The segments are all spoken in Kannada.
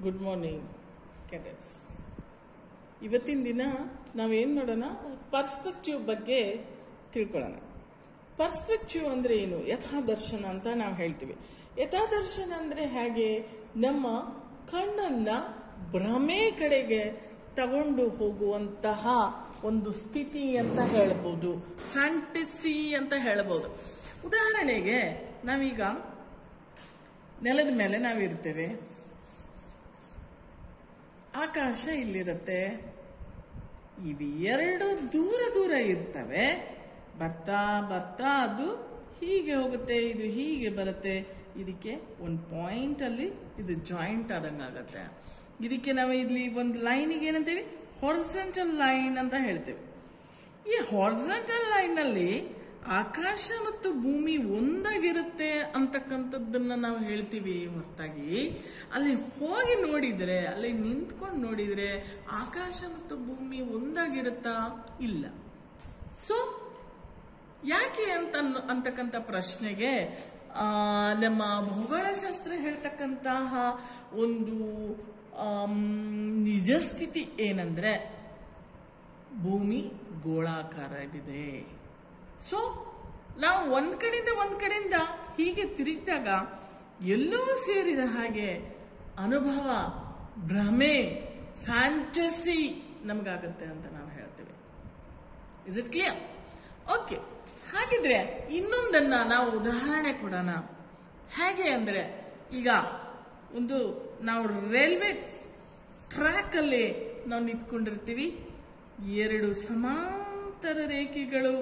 ಗುಡ್ ಮಾರ್ನಿಂಗ್ ಕೆಡೆಟ್ಸ್ ಇವತ್ತಿನ ದಿನ ನಾವೇನು ಮಾಡೋಣ ಪರ್ಸ್ಪೆಕ್ಟಿವ್ ಬಗ್ಗೆ ತಿಳ್ಕೊಳ್ಳೋಣ ಪರ್ಸ್ಪೆಕ್ಟಿವ್ ಅಂದರೆ ಏನು ಯಥಾದರ್ಶನ ಅಂತ ನಾವು ಹೇಳ್ತೀವಿ ಯಥಾದರ್ಶನ ಅಂದರೆ ಹೇಗೆ ನಮ್ಮ ಕಣ್ಣನ್ನ ಭ್ರಮೆ ಕಡೆಗೆ ತಗೊಂಡು ಹೋಗುವಂತಹ ಒಂದು ಸ್ಥಿತಿ ಅಂತ ಹೇಳ್ಬೋದು ಫ್ಯಾಂಟಸಿ ಅಂತ ಹೇಳ್ಬೋದು ಉದಾಹರಣೆಗೆ ನಾವೀಗ ನೆಲದ ಮೇಲೆ ನಾವಿರ್ತೇವೆ ಆಕಾಶ ಇಲ್ಲಿರುತ್ತೆ ಇವೆರಡು ದೂರ ದೂರ ಇರ್ತವೆ ಬರ್ತಾ ಬರ್ತಾ ಅದು ಹೀಗೆ ಹೋಗುತ್ತೆ ಇದು ಹೀಗೆ ಬರುತ್ತೆ ಇದಕ್ಕೆ ಒಂದು ಪಾಯಿಂಟ್ ಅಲ್ಲಿ ಇದು ಜಾಯಿಂಟ್ ಆದಂಗಾಗತ್ತೆ ಇದಕ್ಕೆ ನಾವು ಇಲ್ಲಿ ಒಂದು ಲೈನಿಗೆ ಏನಂತೀವಿ ಹಾರ್ಸೆಂಟಲ್ ಲೈನ್ ಅಂತ ಹೇಳ್ತೇವೆ ಈ ಹಾರ್ಸೆಂಟಲ್ ಲೈನ್ ನಲ್ಲಿ ಆಕಾಶ ಮತ್ತು ಭೂಮಿ ಒಂದಾಗಿರುತ್ತೆ ಅಂತಕ್ಕಂಥದ್ದನ್ನ ನಾವು ಹೇಳ್ತೀವಿ ಹೊರತಾಗಿ ಅಲ್ಲಿ ಹೋಗಿ ನೋಡಿದ್ರೆ ಅಲ್ಲಿ ನಿಂತ್ಕೊಂಡು ನೋಡಿದ್ರೆ ಆಕಾಶ ಮತ್ತು ಭೂಮಿ ಒಂದಾಗಿರುತ್ತಾ ಇಲ್ಲ ಸೊ ಯಾಕೆ ಅಂತ ಅಂತಕ್ಕಂಥ ಪ್ರಶ್ನೆಗೆ ಆ, ನಮ್ಮ ಭೂಗೋಳಶಾಸ್ತ್ರ ಹೇಳ್ತಕ್ಕಂತಹ ಒಂದು ಆಮ್, ನಿಜ ಸ್ಥಿತಿ ಏನಂದ್ರೆ ಭೂಮಿ ಗೋಳಾಕಾರವಿದೆ ಸೊ ನಾವು ಒಂದ್ ಕಡೆಯಿಂದ ಒಂದ್ ಕಡೆಯಿಂದ ಹೀಗೆ ತಿರುಗಿದಾಗ ಎಲ್ಲೋ ಸೇರಿದ ಹಾಗೆ ಅನುಭವ ಭ್ರಮೆ ಫ್ಯಾಂಟಸಿ ನಮಗಾಗುತ್ತೆ ಅಂತ ನಾವು ಹೇಳ್ತೇವೆ ಇಸ್ ಇಟ್ ಕ್ಲಿಯರ್ ಓಕೆ ಹಾಗಿದ್ರೆ ಇನ್ನೊಂದನ್ನ ನಾವು ಉದಾಹರಣೆ ಕೊಡೋಣ ಹೇಗೆ ಅಂದ್ರೆ ಈಗ ಒಂದು ನಾವು ರೈಲ್ವೆ ಟ್ರ್ಯಾಕ್ ಅಲ್ಲಿ ನಾವು ನಿಂತ್ಕೊಂಡಿರ್ತೀವಿ ಎರಡು ಸಮಾಂತರ ರೇಖೆಗಳು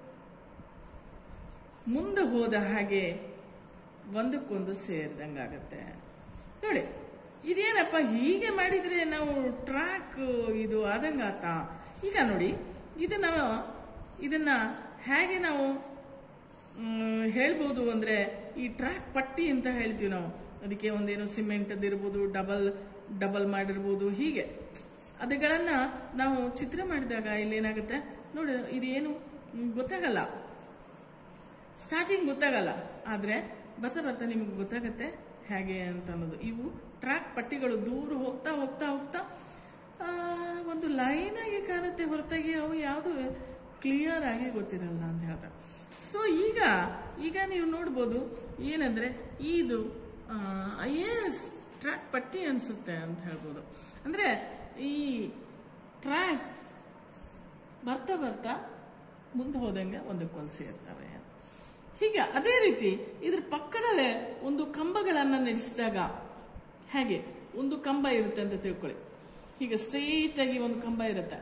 ಮುಂದೆ ಹೋದ ಹಾಗೆ ಒಂದಕ್ಕೊಂದು ಸೇರಿದಂಗಾಗತ್ತೆ ನೋಡಿ ಇದೇನಪ್ಪ ಹೀಗೆ ಮಾಡಿದ್ರೆ ನಾವು ಟ್ರ್ಯಾಕ್ ಇದು ಆದಂಗಾತ ಈಗ ನೋಡಿ ಇದು ನಾವು ಇದನ್ನ ಹೇಗೆ ನಾವು ಮ್, ಹೇಳ್ಬೋದು ಅಂದ್ರೆ ಈ ಟ್ರ್ಯಾಕ್ ಪಟ್ಟಿ ಅಂತ ಹೇಳ್ತೀವಿ ನಾವು ಅದಕ್ಕೆ ಒಂದೇನು ಸಿಮೆಂಟ್ ಇರ್ಬೋದು ಡಬಲ್ ಡಬಲ್ ಮಾಡಿರ್ಬೋದು ಹೀಗೆ ಅದುಗಳನ್ನ ನಾವು ಚಿತ್ರ ಮಾಡಿದಾಗ ಇಲ್ಲೇನಾಗುತ್ತೆ ನೋಡಿ ಇದೇನು ಮ್, ಗೊತ್ತಾಗಲ್ಲ ಸ್ಟಾರ್ಟಿಂಗ್ ಗೊತ್ತಾಗಲ್ಲ ಆದ್ರೆ ಬರ್ತಾ ಬರ್ತಾ ನಿಮಗೆ ಗೊತ್ತಾಗತ್ತೆ ಹೇಗೆ ಅಂತ ಅನ್ನೋದು ಇವು ಟ್ರ್ಯಾಕ್ ಪಟ್ಟಿಗಳು ದೂರ ಹೋಗ್ತಾ ಹೋಗ್ತಾ ಹೋಗ್ತಾ ಆ, ಒಂದು ಲೈನ್ ಆಗಿ ಕಾಣುತ್ತೆ ಹೊರತಾಗಿ ಅವು ಯಾವುದು ಕ್ಲಿಯರ್ ಆಗಿ ಗೊತ್ತಿರಲ್ಲ ಅಂತ ಹೇಳ್ತಾರೆ ಸೊ ಈಗ ಈಗ ನೀವು ನೋಡ್ಬೋದು ಏನಂದ್ರೆ ಇದು ಎಸ್ ಟ್ರ್ಯಾಕ್ ಪಟ್ಟಿ ಅನ್ಸುತ್ತೆ ಅಂತ ಹೇಳ್ಬೋದು ಅಂದ್ರೆ ಈ ಟ್ರ್ಯಾಕ್ ಬರ್ತಾ ಬರ್ತಾ ಮುಂದೆ ಹೋದಂಗೆ ಒಂದಕ್ಕೊಂದು ಸೇರ್ತವೆ ಹೀಗೆ ಅದೇ ರೀತಿ ಇದ್ರ ಪಕ್ಕದಲ್ಲೇ ಒಂದು ಕಂಬಗಳನ್ನ ನಡೆಸಿದಾಗ ಹೇಗೆ ಒಂದು ಕಂಬ ಇರುತ್ತೆ ಅಂತ ತಿಳ್ಕೊಳ್ಳಿ ಹೀಗೆ ಸ್ಟ್ರೈಟ್ ಆಗಿ ಒಂದು ಕಂಬ ಇರುತ್ತೆ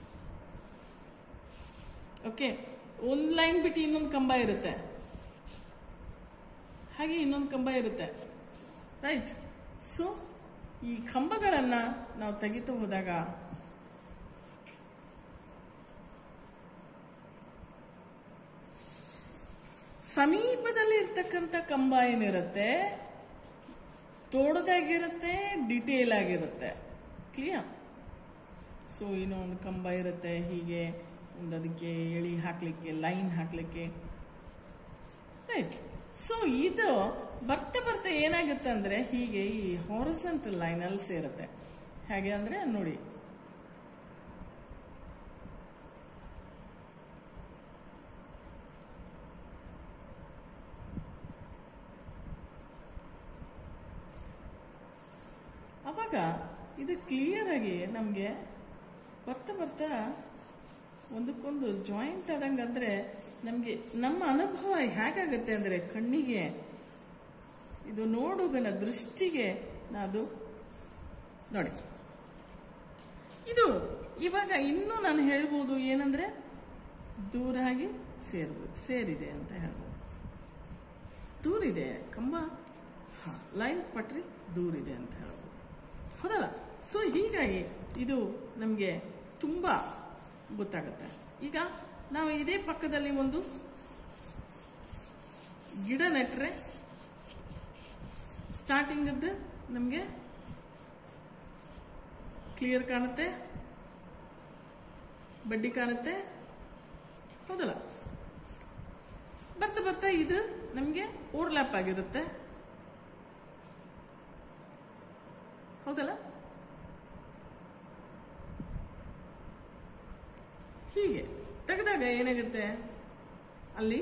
ಓಕೆ ಒಂದು ಲೈನ್ ಬಿಟ್ಟು ಇನ್ನೊಂದು ಕಂಬ ಇರುತ್ತೆ ಹಾಗೆ ಇನ್ನೊಂದು ಕಂಬ ಇರುತ್ತೆ ರೈಟ್ ಸೊ ಈ ಕಂಬಗಳನ್ನ ನಾವು ತೆಗಿತಾ ಹೋದಾಗ ಸಮೀಪದಲ್ಲಿ ಇರ್ತಕ್ಕಂಥ ಕಂಬ ಏನಿರುತ್ತೆ ತೋಡದಾಗಿರುತ್ತೆ ಡಿಟೇಲ್ ಆಗಿರುತ್ತೆ ಕ್ಲಿಯರ್ ಸೊ ಇನ್ನೂ ಒಂದು ಕಂಬ ಇರುತ್ತೆ ಹೀಗೆ ಒಂದು ಅದಕ್ಕೆ ಎಳಿ ಹಾಕ್ಲಿಕ್ಕೆ ಲೈನ್ ಹಾಕ್ಲಿಕ್ಕೆ ರೈಟ್ ಸೊ ಇದು ಬರ್ತಾ ಬರ್ತಾ ಏನಾಗುತ್ತೆ ಅಂದ್ರೆ ಹೀಗೆ ಈ ಹಾರಿಸೆಂಟಲ್ ಲೈನ್ ಅಲ್ಲಿ ಸೇರುತ್ತೆ ಹೇಗೆ ಅಂದ್ರೆ ನೋಡಿ ಅವಾಗ ಇದು ಕ್ಲಿಯರ್ ಆಗಿ ನಮಗೆ ಬರ್ತಾ ಬರ್ತಾ ಒಂದಕ್ಕೊಂದು ಜಾಯಿಂಟ್ ಆದಂಗಂದ್ರೆ ನಮಗೆ ನಮ್ಮ ಅನುಭವ ಹೇಗಾಗುತ್ತೆ ಅಂದ್ರೆ ಕಣ್ಣಿಗೆ ಇದು ನೋಡುಗನ ದೃಷ್ಟಿಗೆ ಅದು ನೋಡಿ ಇದು ಇವಾಗ ಇನ್ನೂ ನಾನು ಹೇಳ್ಬೋದು ಏನಂದ್ರೆ ದೂರ ಆಗಿ ಸೇರ್ಬೋದು ಸೇರಿದೆ ಅಂತ ಹೇಳ್ಬೋದು ದೂರಿದೆ ಕಂಬ ಲೈನ್ ಪಟ್ರಿ ದೂರಿದೆ ಅಂತ ಹೇಳ್ಬೋದು ಹೌದಲ್ಲ ಸೊ ಹೀಗಾಗಿ ಇದು ನಮಗೆ ತುಂಬ ಗೊತ್ತಾಗುತ್ತೆ ಈಗ ನಾವು ಇದೇ ಪಕ್ಕದಲ್ಲಿ ಒಂದು ಗಿಡ ನೆಟ್ರೆ ಸ್ಟಾರ್ಟಿಂಗದ್ದು ನಮಗೆ ಕ್ಲಿಯರ್ ಕಾಣುತ್ತೆ ಬಡ್ಡಿ ಕಾಣುತ್ತೆ ಹೌದಲ್ಲ ಬರ್ತಾ ಬರ್ತಾ ಇದು ನಮಗೆ ಓವರ್ಲ್ಯಾಪ್ ಆಗಿರುತ್ತೆ ಹೌದಲ್ಲ ಹೀಗೆ ತೆಗೆದಾಗ ಏನಾಗುತ್ತೆ ಅಲ್ಲಿ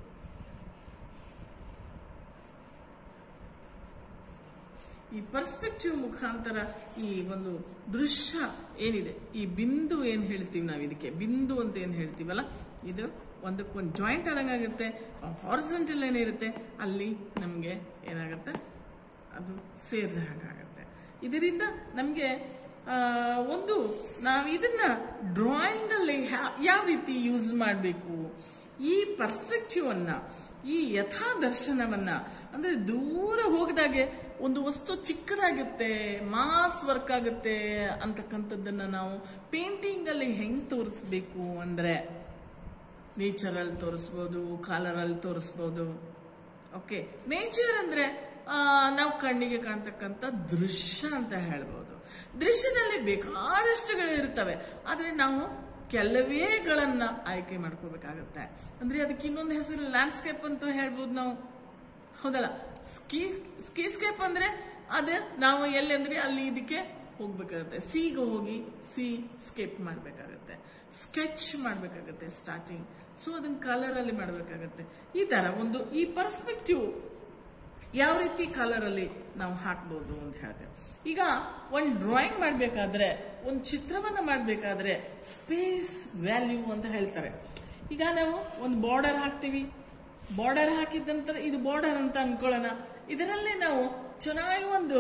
ಈ ಪರ್ಸ್ಪೆಕ್ಟಿವ್ ಮುಖಾಂತರ ಈ ಒಂದು ದೃಶ್ಯ ಏನಿದೆ ಈ ಬಿಂದು ಏನ್ ಹೇಳ್ತೀವಿ ನಾವು ಇದಕ್ಕೆ ಬಿಂದು ಅಂತ ಏನ್ ಹೇಳ್ತೀವಲ್ಲ ಇದು ಒಂದಕ್ಕೊಂದು ಜಾಯಿಂಟ್ ಆದಂಗಾಗುತ್ತೆ ಹಾರಿಸೆಂಟಲ್ ಏನಿರುತ್ತೆ ಅಲ್ಲಿ ನಮಗೆ ಏನಾಗುತ್ತೆ ಅದು ಸೇರಿದ ಹಾಗಾಗುತ್ತೆ ಇದರಿಂದ ನಮಗೆ ಒಂದು ನಾವು ಇದನ್ನ ಡ್ರಾಯಿಂಗ್ ಅಲ್ಲಿ ಹ್ಯಾ- ಯಾವ ರೀತಿ ಯೂಸ್ ಮಾಡಬೇಕು ಈ ಪರ್ಸ್ಪೆಕ್ಟಿವ್ ಅನ್ನ ಈ ಯಥಾದರ್ಶನವನ್ನ ಅಂದ್ರೆ ದೂರ ಹೋಗದಾಗೆ ಒಂದು ವಸ್ತು ಚಿಕ್ಕದಾಗುತ್ತೆ ಮಾಸ್ ವರ್ಕ್ ಆಗುತ್ತೆ ಅಂತಕ್ಕಂಥದ್ದನ್ನ ನಾವು ಪೇಂಟಿಂಗ್ ಅಲ್ಲಿ ಹೆಂಗ್ ತೋರಿಸ್ಬೇಕು ಅಂದ್ರೆ ನೇಚರಲ್ಲಿ ತೋರಿಸ್ಬೋದು ಕಾಲರಲ್ಲಿ ತೋರಿಸ್ಬೋದು ಓಕೆ ನೇಚರ್ ಅಂದ್ರೆ ಆ, ನಾವು ಕಣ್ಣಿಗೆ ಕಾಣ್ತಕ್ಕಂಥ ದೃಶ್ಯ ಅಂತ ಹೇಳ್ಬೋದು ದೃಶ್ಯದಲ್ಲಿ ಬೇಕಾದಷ್ಟುಗಳು ಇರ್ತವೆ ಆದ್ರೆ ನಾವು ಕೆಲವೇಗಳನ್ನ ಆಯ್ಕೆ ಮಾಡ್ಕೋಬೇಕಾಗತ್ತೆ ಅಂದ್ರೆ ಅದಕ್ಕೆ ಇನ್ನೊಂದು ಹೆಸರು ಲ್ಯಾಂಡ್ಸ್ಕೇಪ್ ಅಂತ ಹೇಳ್ಬೋದು ನಾವು ಹೌದಲ್ಲ ಸ್ಕೀ ಸ್ಕೀಸ್ಕೇಪ್ ಅಂದ್ರೆ ಅದು ನಾವು ಎಲ್ಲಿ ಅಂದ್ರೆ ಅಲ್ಲಿ ಇದಕ್ಕೆ ಹೋಗ್ಬೇಕಾಗತ್ತೆ ಸಿಗೆ ಹೋಗಿ ಸಿ ಸ್ಕೇಪ್ ಮಾಡ್ಬೇಕಾಗತ್ತೆ ಸ್ಕೆಚ್ ಮಾಡ್ಬೇಕಾಗತ್ತೆ ಸ್ಟಾರ್ಟಿಂಗ್ ಸೊ ಅದನ್ನ ಕಲರ್ ಅಲ್ಲಿ ಮಾಡ್ಬೇಕಾಗತ್ತೆ ಈ ತರ ಒಂದು ಈ ಪರ್ಸ್ಪೆಕ್ಟಿವ್ ಯಾವ ರೀತಿ ಕಲರ್ ಅಲ್ಲಿ ನಾವು ಹಾಕ್ಬೋದು ಅಂತ ಹೇಳ್ತೇವೆ ಈಗ ಒಂದು ಡ್ರಾಯಿಂಗ್ ಮಾಡಬೇಕಾದ್ರೆ ಒಂದು ಚಿತ್ರವನ್ನ ಮಾಡಬೇಕಾದ್ರೆ ಸ್ಪೇಸ್ ವ್ಯಾಲ್ಯೂ ಅಂತ ಹೇಳ್ತಾರೆ ಈಗ ನಾವು ಒಂದು ಬಾರ್ಡರ್ ಹಾಕ್ತೀವಿ ಬಾರ್ಡರ್ ಹಾಕಿದ ನಂತರ ಇದು ಬಾರ್ಡರ್ ಅಂತ ಅನ್ಕೊಳ್ಳೋಣ ಇದರಲ್ಲೇ ನಾವು ಚೆನ್ನಾಗಿ ಒಂದು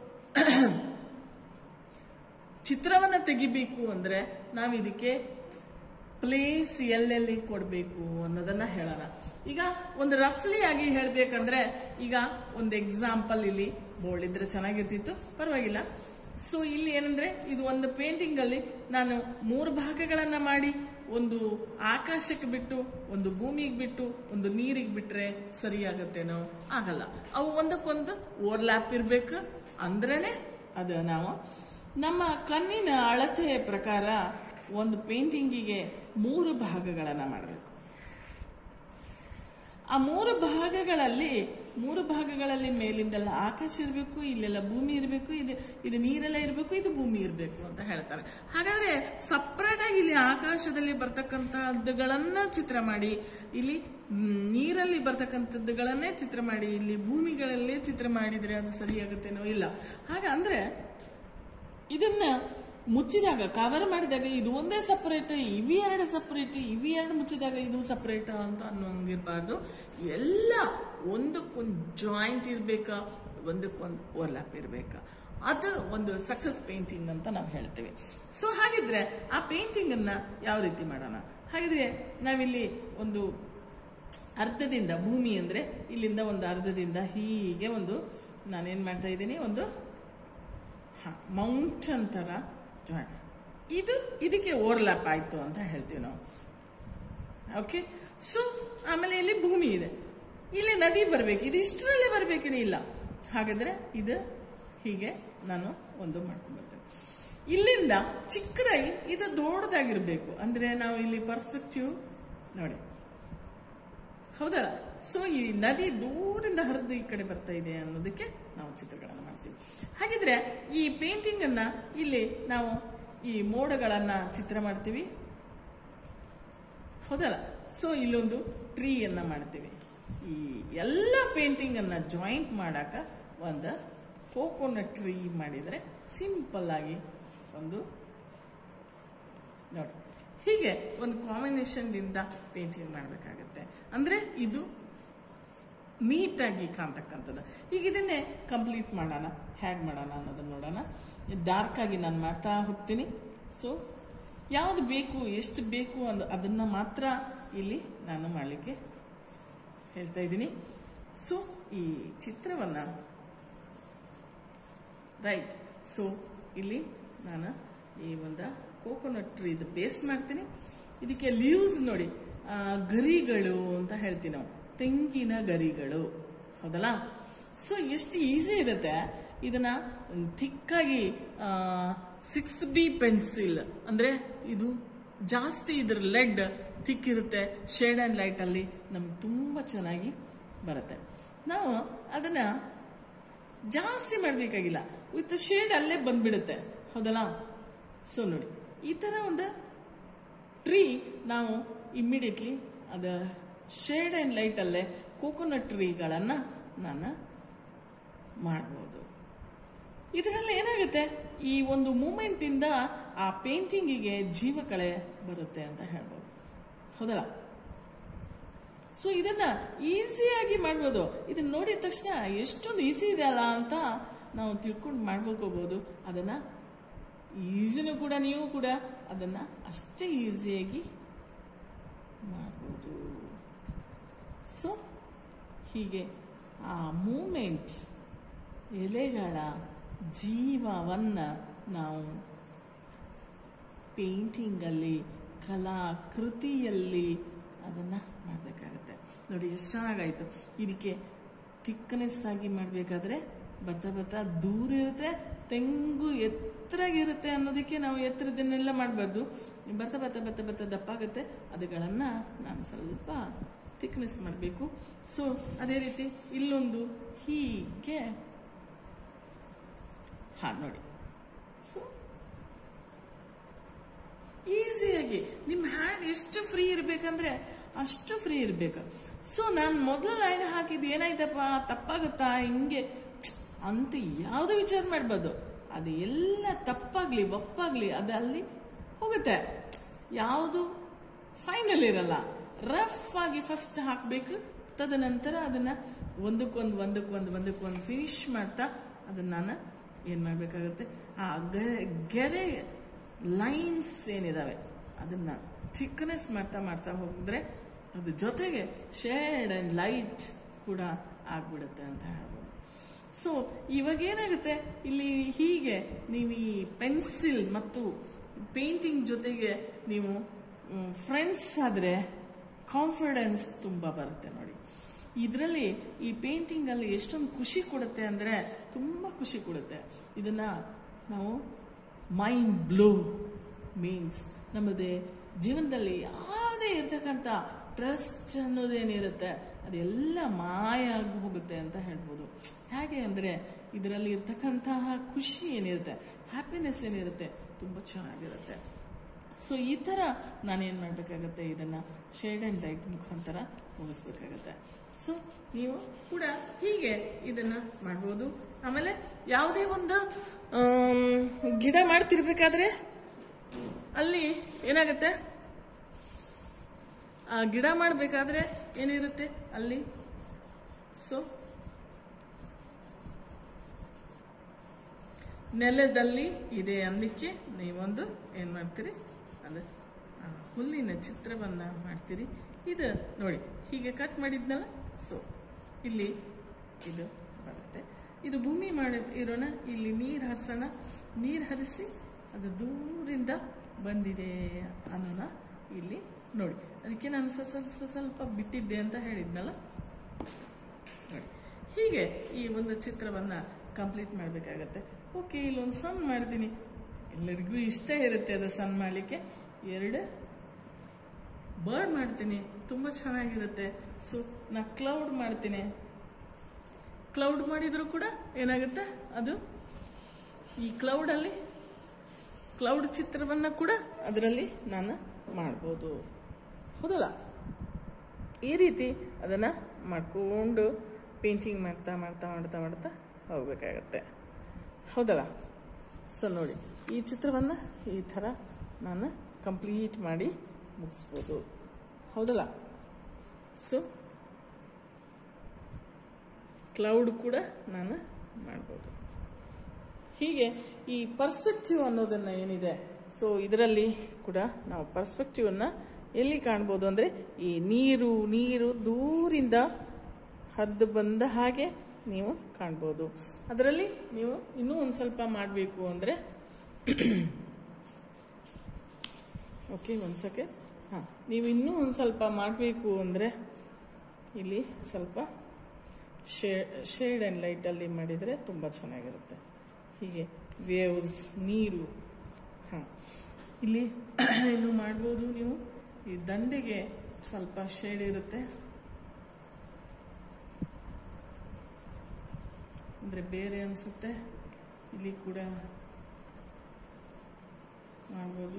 ಚಿತ್ರವನ್ನ ತೆಗಿಬೇಕು ಅಂದ್ರೆ ನಾವು ಇದಕ್ಕೆ ಪ್ಲೇಸ್ ಎಲ್ಲೆಲ್ಲಿ ಕೊಡಬೇಕು ಅನ್ನೋದನ್ನ ಹೇಳೋಣ ಈಗ ಒಂದು ರಫ್ಲಿ ಆಗಿ ಹೇಳ್ಬೇಕಂದ್ರೆ ಈಗ ಒಂದು ಎಕ್ಸಾಂಪಲ್ ಇಲ್ಲಿ ಬೋರ್ಡ್ ಇದ್ರೆ ಚೆನ್ನಾಗಿರ್ತಿತ್ತು ಪರವಾಗಿಲ್ಲ ಸೊ ಇಲ್ಲಿ ಏನಂದ್ರೆ ಇದು ಒಂದು ಪೇಂಟಿಂಗ್ ಅಲ್ಲಿ ನಾನು ಮೂರು ಭಾಗಗಳನ್ನ ಮಾಡಿ ಒಂದು ಆಕಾಶಕ್ಕೆ ಬಿಟ್ಟು ಒಂದು ಭೂಮಿಗೆ ಬಿಟ್ಟು ಒಂದು ನೀರಿಗೆ ಬಿಟ್ರೆ ಸರಿಯಾಗತ್ತೇನೋ ಆಗಲ್ಲ ಅವು ಒಂದಕ್ಕೊಂದು ಓವರ್ಲ್ಯಾಪ್ ಇರ್ಬೇಕು ಅಂದ್ರೇನೆ ಅದು ನಾವು ನಮ್ಮ ಕಣ್ಣಿನ ಅಳತೆಯ ಪ್ರಕಾರ ಒಂದು ಪೇಂಟಿಂಗಿಗೆ ಮೂರು ಭಾಗಗಳನ್ನ ಮಾಡಬೇಕು ಆ ಮೂರು ಭಾಗಗಳಲ್ಲಿ ಮೂರು ಭಾಗಗಳಲ್ಲಿ ಮೇಲಿಂದೆಲ್ಲ ಆಕಾಶ ಇರಬೇಕು ಇಲ್ಲೆಲ್ಲ ಭೂಮಿ ಇರಬೇಕು ಇದು ಇದು ನೀರೆಲ್ಲ ಇರಬೇಕು ಇದು ಭೂಮಿ ಇರಬೇಕು ಅಂತ ಹೇಳ್ತಾರೆ ಹಾಗಾದ್ರೆ ಸಪ್ರೇಟ್ ಆಗಿ ಇಲ್ಲಿ ಆಕಾಶದಲ್ಲಿ ಬರ್ತಕ್ಕಂಥದ್ದುಗಳನ್ನ ಚಿತ್ರ ಮಾಡಿ ಇಲ್ಲಿ ಮ್, ನೀರಲ್ಲಿ ಬರ್ತಕ್ಕಂಥದ್ದುಗಳನ್ನೇ ಚಿತ್ರ ಮಾಡಿ ಇಲ್ಲಿ ಭೂಮಿಗಳಲ್ಲೇ ಚಿತ್ರ ಮಾಡಿದ್ರೆ ಅದು ಸರಿಯಾಗುತ್ತೇನೋ ಇಲ್ಲ ಹಾಗ ಅಂದ್ರೆ ಇದನ್ನ ಮುಚ್ಚಿದಾಗ ಕವರ್ ಮಾಡಿದಾಗ ಇದು ಒಂದೇ ಸಪರೇಟ್ ಇವಿ ಎರಡು ಸಪರೇಟ್ ಇವಿ ಎರಡು ಮುಚ್ಚಿದಾಗ ಇದು ಸಪರೇಟ್ ಅಂತ ಅನ್ನೋಂಗಿರ್ಬಾರ್ದು ಎಲ್ಲ ಒಂದಕ್ಕೊಂದು ಜಾಯಿಂಟ್ ಇರ್ಬೇಕಾ ಒಂದಕ್ಕೊಂದು ಓವರ್ಲ್ಯಾಪ್ ಇರ್ಬೇಕಾ ಅದು ಒಂದು ಸಕ್ಸಸ್ ಪೇಂಟಿಂಗ್ ಅಂತ ನಾವು ಹೇಳ್ತೇವೆ ಸೊ ಹಾಗಿದ್ರೆ ಆ ಪೇಂಟಿಂಗ್ ಅನ್ನ ಯಾವ ರೀತಿ ಮಾಡೋಣ ಹಾಗಿದ್ರೆ ನಾವಿಲ್ಲಿ ಒಂದು ಅರ್ಧದಿಂದ ಭೂಮಿ ಅಂದ್ರೆ ಇಲ್ಲಿಂದ ಒಂದು ಅರ್ಧದಿಂದ ಹೀಗೆ ಒಂದು ನಾನೇನ್ ಮಾಡ್ತಾ ಇದ್ದೀನಿ ಒಂದು ಮೌಂಟನ್ ತರ ಜಾಯಿಂಟ್ ಇದು ಇದಕ್ಕೆ ಓವರ್ಲ್ಯಾಪ್ ಆಯ್ತು ಅಂತ ಹೇಳ್ತೀವಿ ನಾವು ಓಕೆ ಸೊ ಆಮೇಲೆ ಇಲ್ಲಿ ಭೂಮಿ ಇದೆ ಇಲ್ಲಿ ನದಿ ಬರ್ಬೇಕು ಇದು ಇಷ್ಟರಲ್ಲೇ ಬರ್ಬೇಕೇನೆ ಇಲ್ಲ ಹಾಗಾದ್ರೆ ಇದು ಹೀಗೆ ನಾನು ಒಂದು ಮಾಡ್ಕೊಂಡ್ಬರ್ತೇನೆ ಇಲ್ಲಿಂದ ಚಿಕ್ಕದಾಗಿ ಇದು ದೊಡ್ಡದಾಗಿರ್ಬೇಕು ಅಂದ್ರೆ ನಾವು ಇಲ್ಲಿ ಪರ್ಸ್ಪೆಕ್ಟಿವ್ ನೋಡಿ ಹೌದಾ ಸೊ ಈ ನದಿ ದೂರಿಂದ ಹರಿದು ಈ ಕಡೆ ಬರ್ತಾ ಇದೆ ಅನ್ನೋದಕ್ಕೆ ನಾವು ಚಿತ್ರಗಳನ್ನು ಮಾಡ್ತೀವಿ ಹಾಗಿದ್ರೆ ಈ ಪೇಂಟಿಂಗ್ ಅನ್ನ ಇಲ್ಲಿ ನಾವು ಈ ಮೋಡಗಳನ್ನ ಚಿತ್ರ ಮಾಡ್ತೀವಿ ಹೌದಲ್ಲ ಸೊ ಇಲ್ಲೊಂದು ಟ್ರೀಯನ್ನ ಮಾಡ್ತೀವಿ ಈ ಎಲ್ಲ ಪೇಂಟಿಂಗ್ ಅನ್ನ ಜಾಯಿಂಟ್ ಮಾಡಾಕ ಒಂದು ಕೋಕೋನಟ್ ಟ್ರೀ ಮಾಡಿದರೆ ಸಿಂಪಲ್ ಆಗಿ ಒಂದು ನೋಡಿ ಹೀಗೆ ಒಂದು ಕಾಂಬಿನೇಷನ್ದಿಂದ ಪೇಂಟಿಂಗ್ ಮಾಡಬೇಕಾಗತ್ತೆ ಅಂದ್ರೆ ಇದು ನೀಟಾಗಿ ಕಾಣ್ತಕ್ಕಂಥದ್ದು ಈಗ ಇದನ್ನೇ ಕಂಪ್ಲೀಟ್ ಮಾಡೋಣ ಹೇಗೆ ಮಾಡೋಣ ಅನ್ನೋದನ್ನ ನೋಡೋಣ ಡಾರ್ಕ್ ಆಗಿ ನಾನು ಮಾಡ್ತಾ ಹೋಗ್ತೀನಿ ಸೊ ಯಾವುದು ಬೇಕು ಎಷ್ಟು ಬೇಕು ಅಂದ ಅದನ್ನ ಮಾತ್ರ ಇಲ್ಲಿ ನಾನು ಮಾಡಲಿಕ್ಕೆ ಹೇಳ್ತಾ ಇದ್ದೀನಿ ಸೊ ಈ ಚಿತ್ರವನ್ನ ರೈಟ್ ಸೊ ಇಲ್ಲಿ ನಾನು ಈ ಒಂದು ಕೋಕೋನಟ್ ಟ್ರೀದು ಬೇಸ್ ಮಾಡ್ತೀನಿ ಇದಕ್ಕೆ ಲೀವ್ಸ್ ನೋಡಿ ಆ, ಗರಿಗಳು ಅಂತ ಹೇಳ್ತೀವಿ ನಾವು ತೆಂಗಿನ ಗರಿಗಳು ಹೌದಲ್ಲ ಸೊ ಎಷ್ಟು ಈಸಿ ಇರುತ್ತೆ ಇದನ್ನ ಥಿಕ್ಕಾಗಿ ಸಿಕ್ಸ್ ಬಿ ಪೆನ್ಸಿಲ್ ಅಂದ್ರೆ ಇದು ಜಾಸ್ತಿ ಇದ್ರ ಲೆಡ್ ಥಿಕ್ ಇರುತ್ತೆ ಶೇಡ್ ಅಂಡ್ ಲೈಟ್ ಅಲ್ಲಿ ನಮ್ಗೆ ತುಂಬಾ ಚೆನ್ನಾಗಿ ಬರುತ್ತೆ ನಾವು ಅದನ್ನ ಜಾಸ್ತಿ ಮಾಡಬೇಕಾಗಿಲ್ಲ ವಿತ್ ಶೇಡ್ ಅಲ್ಲೇ ಬಂದ್ಬಿಡುತ್ತೆ ಹೌದಲ್ಲ ಸೊ ನೋಡಿ ಈ ಥರ ಒಂದು ಟ್ರೀ ನಾವು ಇಮ್ಮಿಡಿಯೇಟ್ಲಿ ಅದ ಶೇಡ್ ಆ್ಯಂಡ್ ಲೈಟಲ್ಲೇ ಕೋಕೋನಟ್ ಟ್ರೀಗಳನ್ನು ನಾನು ಮಾಡ್ಬೋದು ಇದರಲ್ಲಿ ಏನಾಗುತ್ತೆ ಈ ಒಂದು ಮೂಮೆಂಟಿಂದ ಆ ಪೇಂಟಿಂಗಿಗೆ ಜೀವ ಕಳೆ ಬರುತ್ತೆ ಅಂತ ಹೇಳ್ಬೋದು ಹೌದಲ್ಲ ಸೊ ಇದನ್ನ ಈಸಿಯಾಗಿ ಮಾಡ್ಬೋದು ಇದನ್ನ ನೋಡಿದ ತಕ್ಷಣ ಎಷ್ಟೊಂದು ಈಸಿ ಇದೆ ಅಲ್ಲ ಅಂತ ನಾವು ತಿಳ್ಕೊಂಡು ಮಾಡ್ಕೋಬಹುದು ಅದನ್ನ ಈಸಿನೂ ಕೂಡ ನೀವು ಕೂಡ ಅದನ್ನ ಅಷ್ಟೇ ಈಸಿಯಾಗಿ ಮಾಡ್ಬೋದು ಸೊ ಹೀಗೆ ಆ ಮೂಮೆಂಟ್ ಎಲೆಗಳ ಜೀವವನ್ನು ನಾವು ಪೇಂಟಿಂಗಲ್ಲಿ ಕಲಾಕೃತಿಯಲ್ಲಿ ಅದನ್ನು ಮಾಡಬೇಕಾಗತ್ತೆ ನೋಡಿ ಎಷ್ಟು ಚೆನ್ನಾಗಾಯಿತು ಇದಕ್ಕೆ ಥಿಕ್ನೆಸ್ ಆಗಿ ಮಾಡಬೇಕಾದ್ರೆ ಬರ್ತಾ ಬರ್ತಾ ದೂರ ಇರುತ್ತೆ ತೆಂಗು ಎತ್ತರಾಗಿರುತ್ತೆ ಅನ್ನೋದಕ್ಕೆ ನಾವು ಎತ್ತರದನ್ನೆಲ್ಲ ಮಾಡಬಾರ್ದು ಬರ್ತಾ ಬರ್ತಾ ಬರ್ತಾ ಬರ್ತಾ ದಪ್ಪಾಗುತ್ತೆ ಅದುಗಳನ್ನು ನಾನು ಸ್ವಲ್ಪ ಥಿಕ್ನೆಸ್ ಮಾಡಬೇಕು ಸೊ ಅದೇ ರೀತಿ ಇಲ್ಲೊಂದು ಹೀಗೆ ಹಾ ನೋಡಿ ಸೊ ಈಸಿಯಾಗಿ ನಿಮ್ಮ ಹ್ಯಾಂಡ್ ಎಷ್ಟು ಫ್ರೀ ಇರಬೇಕಂದ್ರೆ ಅಷ್ಟು ಫ್ರೀ ಇರಬೇಕು ಸೊ ನಾನು ಮೊದಲ ಲೈನ್ ಹಾಕಿದ್ದು ಏನಾಯ್ತಪ್ಪ ತಪ್ಪಾಗುತ್ತಾ ಹಿಂಗೆ ಅಂತ ಯಾವುದೋ ವಿಚಾರ ಮಾಡ್ಬೋದು ಅದು ಎಲ್ಲ ತಪ್ಪಾಗ್ಲಿ ಒಪ್ಪಾಗ್ಲಿ ಅದು ಅಲ್ಲಿ ಹೋಗುತ್ತೆ ಯಾವುದು ಫೈನಲ್ ಇರಲ್ಲ ರಫ್ ಆಗಿ ಫಸ್ಟ್ ಹಾಕಬೇಕು ತದನಂತರ ಅದನ್ನ ಒಂದಕ್ಕೊಂದು ಒಂದಕ್ಕೊಂದು ಒಂದಕ್ಕೊಂದು ಫಿನಿಶ್ ಮಾಡ್ತಾ ಅದನ್ನ ನಾನು ಏನು ಮಾಡಬೇಕಾಗುತ್ತೆ ಆ ಗೆ- ಗೆರೆ ಲೈನ್ಸ್ ಏನಿದಾವೆ ಅದನ್ನ ಥಿಕ್ನೆಸ್ ಮಾಡ್ತಾ ಮಾಡ್ತಾ ಹೋಗಿದ್ರೆ ಅದ್ರ ಜೊತೆಗೆ ಶೇಡ್ ಅಂಡ್ ಲೈಟ್ ಕೂಡ ಆಗ್ಬಿಡುತ್ತೆ ಅಂತ ಹೇಳ್ಬೋದು ಸೊ ಇವಾಗ ಏನಾಗುತ್ತೆ ಇಲ್ಲಿ ಹೀಗೆ ನೀವು ಈ ಪೆನ್ಸಿಲ್ ಮತ್ತು ಪೇಂಟಿಂಗ್ ಜೊತೆಗೆ ನೀವು ಫ್ರೆಂಡ್ಸ್ ಆದರೆ ಕಾನ್ಫಿಡೆನ್ಸ್ ತುಂಬ ಬರುತ್ತೆ ನೋಡಿ ಇದರಲ್ಲಿ ಈ ಪೇಂಟಿಂಗ್ ಅಲ್ಲಿ ಎಷ್ಟೊಂದು ಖುಷಿ ಕೊಡುತ್ತೆ ಅಂದರೆ ತುಂಬ ಖುಷಿ ಕೊಡುತ್ತೆ ಇದನ್ನ ನಾವು ಮೈಂಡ್ ಬ್ಲೋ ಮೀನ್ಸ್ ನಮ್ಮದೇ ಜೀವನದಲ್ಲಿ ಯಾವುದೇ ಇರ್ತಕ್ಕಂಥ ಟ್ರಸ್ಟ್ ಅನ್ನೋದೇನಿರುತ್ತೆ ಅದೆಲ್ಲ ಮಾಯ ಆಗಿ ಹೋಗುತ್ತೆ ಅಂತ ಹೇಳ್ಬೋದು ಹೇಗೆ ಅಂದರೆ ಇದರಲ್ಲಿ ಇರ್ತಕ್ಕಂತಹ ಖುಷಿ ಏನಿರುತ್ತೆ ಹ್ಯಾಪಿನೆಸ್ ಏನಿರುತ್ತೆ ತುಂಬ ಚೆನ್ನಾಗಿರುತ್ತೆ ಸೊ ಈ ಥರ ನಾನೇನು ಮಾಡಬೇಕಾಗತ್ತೆ ಇದನ್ನು ಶೇಡ್ ಆ್ಯಂಡ್ ಲೈಟ್ ಮುಖಾಂತರ ಮುಗಿಸ್ಬೇಕಾಗತ್ತೆ ಸೊ ನೀವು ಕೂಡ ಹೀಗೆ ಇದನ್ನು ಮಾಡ್ಬೋದು ಆಮೇಲೆ ಯಾವುದೇ ಒಂದು ಆಮ್, ಗಿಡ ಮಾಡ್ತಿರ್ಬೇಕಾದ್ರೆ ಅಲ್ಲಿ ಏನಾಗುತ್ತೆ ಆ ಗಿಡ ಮಾಡಬೇಕಾದ್ರೆ ಏನಿರುತ್ತೆ ಅಲ್ಲಿ ಸೊ ನೆಲದಲ್ಲಿ ಇದೆ ಅಂದಕ್ಕೆ ನೀವೊಂದು ಏನು ಮಾಡ್ತೀರಿ ಅದು ಆ ಹುಲ್ಲಿನ ಚಿತ್ರವನ್ನ ಮಾಡ್ತೀರಿ ಇದು ನೋಡಿ ಹೀಗೆ ಕಟ್ ಮಾಡಿದ್ನಲ್ಲ ಸೊ ಇಲ್ಲಿ ಇದು ಬರುತ್ತೆ ಇದು ಭೂಮಿ ಮಾಡಿ ಇರೋಣ ಇಲ್ಲಿ ನೀರು ಹರಿಸೋಣ ನೀರು ಹರಿಸಿ ಅದು ದೂರಿಂದ ಬಂದಿದೆ ಅನ್ನೋಣ ಇಲ್ಲಿ ನೋಡಿ ಅದಕ್ಕೆ ನಾನು ಸ ಸ್ವಲ್ಪ ಸ ಸ್ವಲ್ಪ ಬಿಟ್ಟಿದ್ದೆ ಅಂತ ಹೇಳಿದ್ನಲ್ಲ ನೋಡಿ ಹೀಗೆ ಈ ಒಂದು ಚಿತ್ರವನ್ನ ಕಂಪ್ಲೀಟ್ ಮಾಡಬೇಕಾಗತ್ತೆ ಓಕೆ ಇಲ್ಲೊಂದು ಸಣ್ಣ ಮಾಡ್ತೀನಿ ಎಲ್ಲರಿಗೂ ಇಷ್ಟ ಇರುತ್ತೆ ಅದು ಸಣ್ಣ ಮಾಡಲಿಕ್ಕೆ ಎರಡು ಬರ್ಡ್ ಮಾಡ್ತೀನಿ ತುಂಬ ಚೆನ್ನಾಗಿರುತ್ತೆ ಸೊ ನಾ ಕ್ಲೌಡ್ ಮಾಡ್ತೀನಿ ಕ್ಲೌಡ್ ಮಾಡಿದರೂ ಕೂಡ ಏನಾಗುತ್ತೆ ಅದು ಈ ಕ್ಲೌಡಲ್ಲಿ ಕ್ಲೌಡ್ ಚಿತ್ರವನ್ನು ಕೂಡ ಅದರಲ್ಲಿ ನಾನು ಮಾಡ್ಬೋದು ಹೌದಲ್ಲ ಈ ರೀತಿ ಅದನ್ನು ಮಾಡಿಕೊಂಡು ಪೇಂಟಿಂಗ್ ಮಾಡ್ತಾ ಮಾಡ್ತಾ ಮಾಡ್ತಾ ಮಾಡ್ತಾ ಹೋಗ್ಬೇಕಾಗತ್ತೆ ಹೌದಲ್ಲ ಸೊ ನೋಡಿ ಈ ಚಿತ್ರವನ್ನು ಈ ಥರ ನಾನು ಕಂಪ್ಲೀಟ್ ಮಾಡಿ ಮುಗಿಸ್ಬೋದು ಹೌದಲ್ಲ ಸೊ ಕ್ಲೌಡ್ ಕೂಡ ನಾನು ಮಾಡ್ಬೋದು ಹೀಗೆ ಈ ಪರ್ಸ್ಪೆಕ್ಟಿವ್ ಅನ್ನೋದನ್ನ ಏನಿದೆ ಸೊ ಇದರಲ್ಲಿ ಕೂಡ ನಾವು ಪರ್ಸ್ಪೆಕ್ಟಿವ್ ಅನ್ನ ಎಲ್ಲಿ ಕಾಣ್ಬೋದು ಅಂದ್ರೆ ಈ ನೀರು ನೀರು ದೂರಿಂದ ಹರಿದು ಬಂದ ಹಾಗೆ ನೀವು ಕಾಣ್ಬೋದು ಅದರಲ್ಲಿ ನೀವು ಇನ್ನೂ ಒಂದು ಸ್ವಲ್ಪ ಮಾಡಬೇಕು ಅಂದ್ರೆ ಓಕೆ ಒಂದು ಸೆಕೆಂಡ್ ಹಾಂ ನೀವು ಇನ್ನೂ ಒಂದು ಸ್ವಲ್ಪ ಮಾಡಬೇಕು ಅಂದರೆ ಇಲ್ಲಿ ಸ್ವಲ್ಪ ಶೇ ಶೇಡ್ ಆ್ಯಂಡ್ ಲೈಟಲ್ಲಿ ಮಾಡಿದರೆ ತುಂಬ ಚೆನ್ನಾಗಿರುತ್ತೆ ಹೀಗೆ ವೇವ್ಸ್ ನೀರು ಹಾಂ ಇಲ್ಲಿ ಇನ್ನು ಮಾಡ್ಬೋದು ನೀವು ಈ ದಂಡೆಗೆ ಸ್ವಲ್ಪ ಶೇಡ್ ಇರುತ್ತೆ ಅಂದರೆ ಬೇರೆ ಅನಿಸುತ್ತೆ ಇಲ್ಲಿ ಕೂಡ ಮಾಡ್ಬೋದು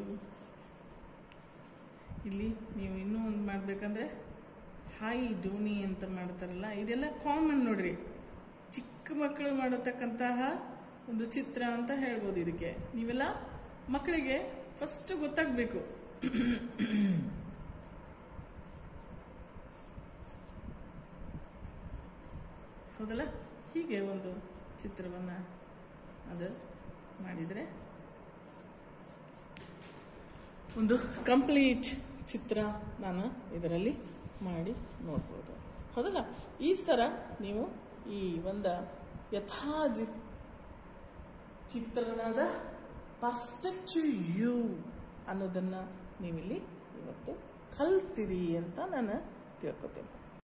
ಇಲ್ಲಿ ನೀವು ಇನ್ನೂ ಒಂದು ಮಾಡಬೇಕಂದ್ರೆ ಹಾಯ್ ಡೋನಿ ಅಂತ ಮಾಡ್ತಾರಲ್ಲ ಇದೆಲ್ಲ ಕಾಮನ್ ನೋಡ್ರಿ ಚಿಕ್ಕ ಮಕ್ಕಳು ಮಾಡತಕ್ಕಂತಹ ಒಂದು ಚಿತ್ರ ಅಂತ ಹೇಳ್ಬೋದು ಇದಕ್ಕೆ ನೀವೆಲ್ಲ ಮಕ್ಕಳಿಗೆ ಫಸ್ಟ್ ಗೊತ್ತಾಗಬೇಕು ಹೌದಲ್ಲ ಹೀಗೆ ಒಂದು ಚಿತ್ರವನ್ನು ಅದು ಮಾಡಿದರೆ ಒಂದು ಕಂಪ್ಲೀಟ್ ಚಿತ್ರ ನಾನು ಇದರಲ್ಲಿ ಮಾಡಿ ನೋಡ್ಬೋದು ಹೌದಲ್ಲ ಈ ಥರ ನೀವು ಈ ಒಂದು ಯಥಾಜಿ ಚಿತ್ರಣದ ಪರ್ಸ್ಪೆಕ್ಟಿವ್ ಯೂ ಅನ್ನೋದನ್ನು ನೀವಿಲ್ಲಿ ಇವತ್ತು ಕಲ್ತಿರಿ ಅಂತ ನಾನು ತಿಳ್ಕೊತೀನಿ